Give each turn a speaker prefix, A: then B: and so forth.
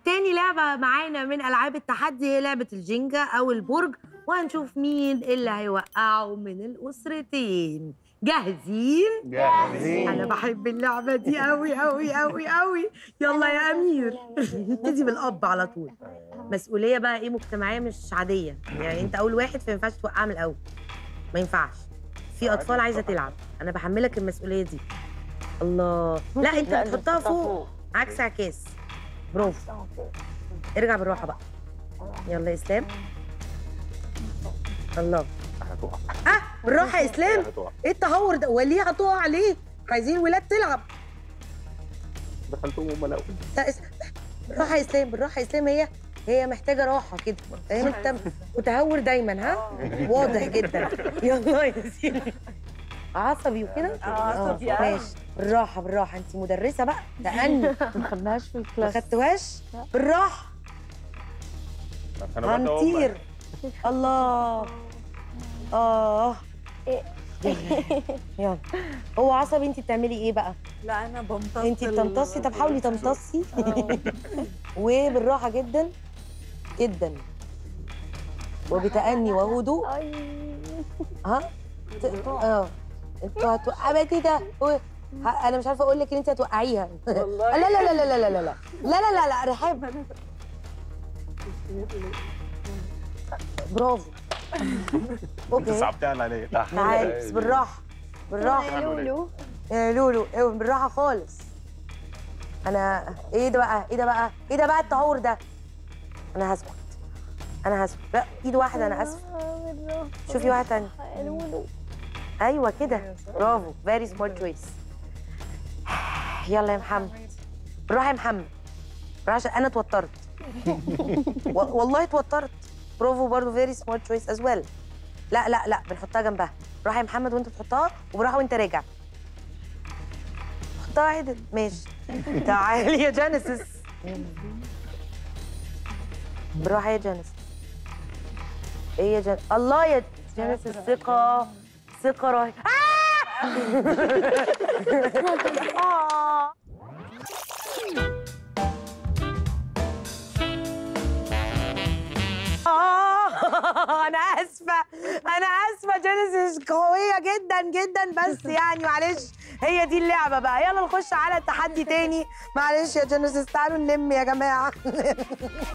A: تاني لعبة معانا من ألعاب التحدي هي لعبة الجينجا أو البرج وهنشوف مين اللي هيوقعوا من الأسرتين جاهزين؟
B: جاهزين
A: أنا بحب اللعبة دي أوي أوي أوي أوي يلا يا أمير نبتدي بالأب على طول مسؤولية بقى إيه مجتمعية مش عادية يعني أنت أول واحد فما ينفعش توقع من الأول ما ينفعش في أطفال عايزة تلعب أنا بحملك المسؤولية دي الله لا أنت بتحطها فوق عكس عكاس برافو ارجع بالراحه بقى يلا يا اسلام الله
B: هتقع
A: اه بالراحه يا اسلام
B: هتقع
A: ايه التهور ده وليه هتقع عليه عايزين ولاد تلعب
B: دخلتهم هم الاول
A: لا اس... بالراحه يا اسلام بالراحه يا اسلام هي هي محتاجه راحه كده فاهم انت متهور دايما ها واضح جدا يلا يا سيدي عصبي وكده
C: عصبي
A: آه،
C: أوي.
A: ماشي بالراحه بالراحه انت مدرسه بقى تأني
C: ما خدناهاش في
A: ما
C: الكلاس
A: خدتوهاش بالراحه
B: انا بقى هم.
A: هنطير الله اه يلا يلا هو عصبي انت بتعملي ايه بقى
C: لا انا بمتص
A: انت بتمتصي طب حاولي تمتصي
C: آه.
A: وبالراحه جدا جدا وبتأني وهدوء ها ت- اه انتوا هتوقعي كده و- ه- انا مش عارفه اقول لك ان انت هتوقعيها
C: والله
A: لا لا لا لا لا لا لا لا لا لا لا لا رحاب برافو
B: انت
A: اوكي
B: صعبتها عليا لا
A: تعالي بس بالراحه بالراحه
B: لولو.
A: يا لولو ايه بالراحه خالص انا ايه ده بقى ايه ده بقى ايه ده بقى التهور ده انا هسكت انا هسكت لا ايد واحده انا اسفه شوفي واحده تانية ايوه كده برافو فيري سمارت تشويس يلا يا محمد بالراحه يا محمد بالراحه عشان انا اتوترت و- والله اتوترت برافو برضه فيري سمارت تشويس از ويل لا لا لا بنحطها جنبها بالراحه يا محمد وانت بتحطها وبراحه وانت راجع حطها عدل ماشي تعالي يا جينيسيس بالراحه يا جينيسيس ايه يا جن... الله يا جينيسيس ثقه ثقه رهيبه آه. آه أنا آسفة أنا آسفة جينيسيس قوية جدا جدا بس يعني معلش هي دي اللعبة بقى يلا نخش على التحدي تاني معلش يا جينيسيس تعالوا نلم يا جماعة